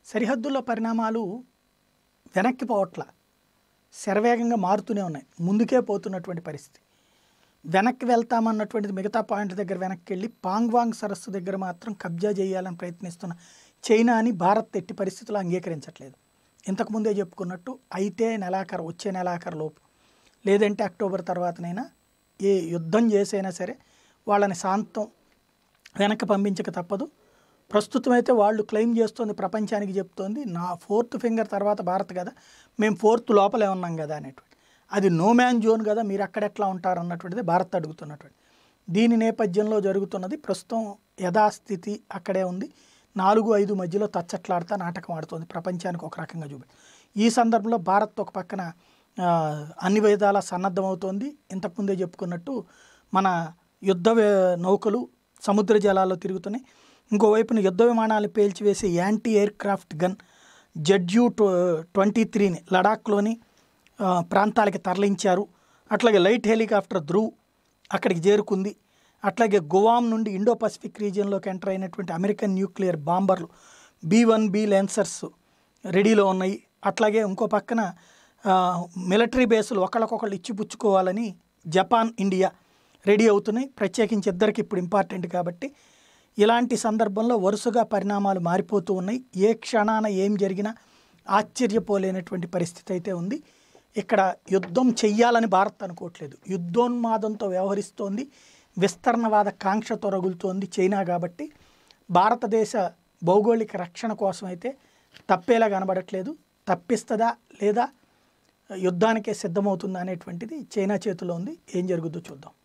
సరిహద్దుల్లో పరిణామాలు వెనక్కి పోవట్ల శరవేగంగా మారుతూనే ఉన్నాయి ముందుకే పోతున్నటువంటి పరిస్థితి వెనక్కి వెళ్తామన్నటువంటిది మిగతా పాయింట్ దగ్గర వెనక్కి వెళ్ళి పాంగ్వాంగ్ సరస్సు దగ్గర మాత్రం కబ్జా చేయాలని ప్రయత్నిస్తున్న చైనాని భారత్ ఎట్టి పరిస్థితుల్లో అంగీకరించట్లేదు ఇంతకుముందే చెప్పుకున్నట్టు అయితే నెలాఖరు వచ్చే నెలాఖరు లోపు లేదంటే అక్టోబర్ తర్వాతనైనా ఏ యుద్ధం చేసైనా సరే వాళ్ళని శాంతం వెనక్కి పంపించక తప్పదు ప్రస్తుతం అయితే వాళ్ళు క్లెయిమ్ చేస్తుంది ప్రపంచానికి చెప్తోంది నా ఫోర్త్ ఫింగర్ తర్వాత భారత్ కదా మేము ఫోర్త్ లోపలే ఉన్నాం కదా అనేటువంటి అది నో మ్యాన్ జోన్ కదా మీరు అక్కడ ఎట్లా ఉంటారు అన్నటువంటిది భారత్ అడుగుతున్నటువంటి దీని నేపథ్యంలో జరుగుతున్నది ప్రస్తుతం యథాస్థితి అక్కడే ఉంది నాలుగు ఐదు మధ్యలో తచ్చట్లాడుతా నాటకం ఆడుతోంది ప్రపంచానికి ఒక రకంగా చూపి ఈ సందర్భంలో భారత్ ఒక పక్కన ఆ, అన్ని విధాల సన్నద్ధమవుతోంది ఇంతకుముందే చెప్పుకున్నట్టు మన యుద్ధ వే- నౌకలు సముద్ర జలాల్లో తిరుగుతున్నాయి ఇంకోవైపున యుద్ధ విమానాలు పేల్చివేసే anti aircraft gun Z U twenty త్రీని లడాఖ్లోని ఆ, ప్రాంతాలకి తరలించారు అట్లాగే లైట్ హెలికాప్టర్ ధ్రువ్ అక్కడికి చేరుకుంది అట్లాగే గువామ్ నుండి ఇండో పసిఫిక్ రీజియన్లోకి ఎంటర్ అయినటువంటి అమెరికన్ న్యూక్లియర్ బాంబర్లు బీ వన్ బి లెన్సర్స్ రెడీలో ఉన్నాయి అట్లాగే ఇంకో పక్కన ఆ, మిలిటరీ బేసులు ఒకళ్ళకొకళ్ళు ఇచ్చిపుచ్చుకోవాలని జపాన్ ఇండియా రెడీ అవుతున్నాయి ప్రత్యేకించి ఇద్దరికి ఇప్పుడు ఇంపార్టెంట్ కాబట్టి ఇలాంటి సందర్భంలో వరుసగా పరిణామాలు మారిపోతూ ఉన్నాయి ఏ క్షణాన ఏం జరిగినా ఆశ్చర్యపోలేనటువంటి పరిస్థితి అయితే ఉంది ఇక్కడ యుద్ధం చెయ్యాలని భారత్ అనుకోవట్లేదు యుద్ధోన్మాదంతో వ్యవహరిస్తోంది విస్తరణవాద కాంక్షతో రగులుతోంది చైనా కాబట్టి భారతదేశ భౌగోళిక రక్షణ కోసం అయితే తప్పేలా కనబడట్లేదు తప్పిస్తుందా లేదా యుద్ధానికే సిద్ధమవుతుందా అనేటువంటిది చైనా చేతిలో ఉంది ఏం జరుగుద్దో చూద్దాం